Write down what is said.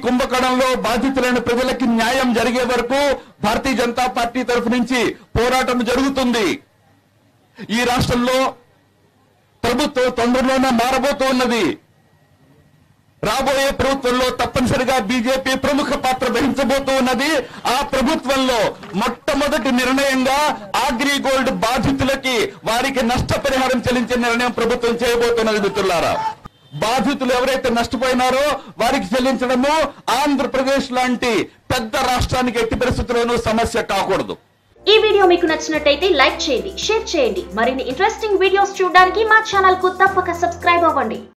కుంభకోణంలో బాధితులైన ప్రజలకి న్యాయం జరిగే వరకు భారతీయ జనతా పార్టీ తరఫు నుంచి పోరాటం జరుగుతుంది ఈ రాష్ట్రంలో ప్రభుత్వం తొందరలోనే మారబోతూ ఉన్నది రాబోయే ప్రభుత్వంలో తప్పనిసరిగా బీజేపీ ప్రముఖ పాత్ర వహించబోతూ ఉన్నది ఆ ప్రభుత్వంలో మొట్టమొదటి నిర్ణయంగా ఆగ్రి గోల్డ్ బాధితులకి వారికి నష్టపరిహారం చెల్లించే నిర్ణయం ప్రభుత్వం చేయబోతున్నది మిత్రులారా బాధితులు ఎవరైతే నష్టపోయినారో వారికి చెల్లించడము ఆంధ్రప్రదేశ్ లాంటి పెద్ద రాష్ట్రానికి ఎట్టి పరిస్థితుల్లోనూ సమస్య కాకూడదు ఈ వీడియో మీకు నచ్చినట్టయితే లైక్ చేయండి షేర్ చేయండి మరిన్ని ఇంట్రెస్టింగ్ వీడియోస్ చూడడానికి మా ఛానల్ కు తప్పక సబ్స్క్రైబ్ అవ్వండి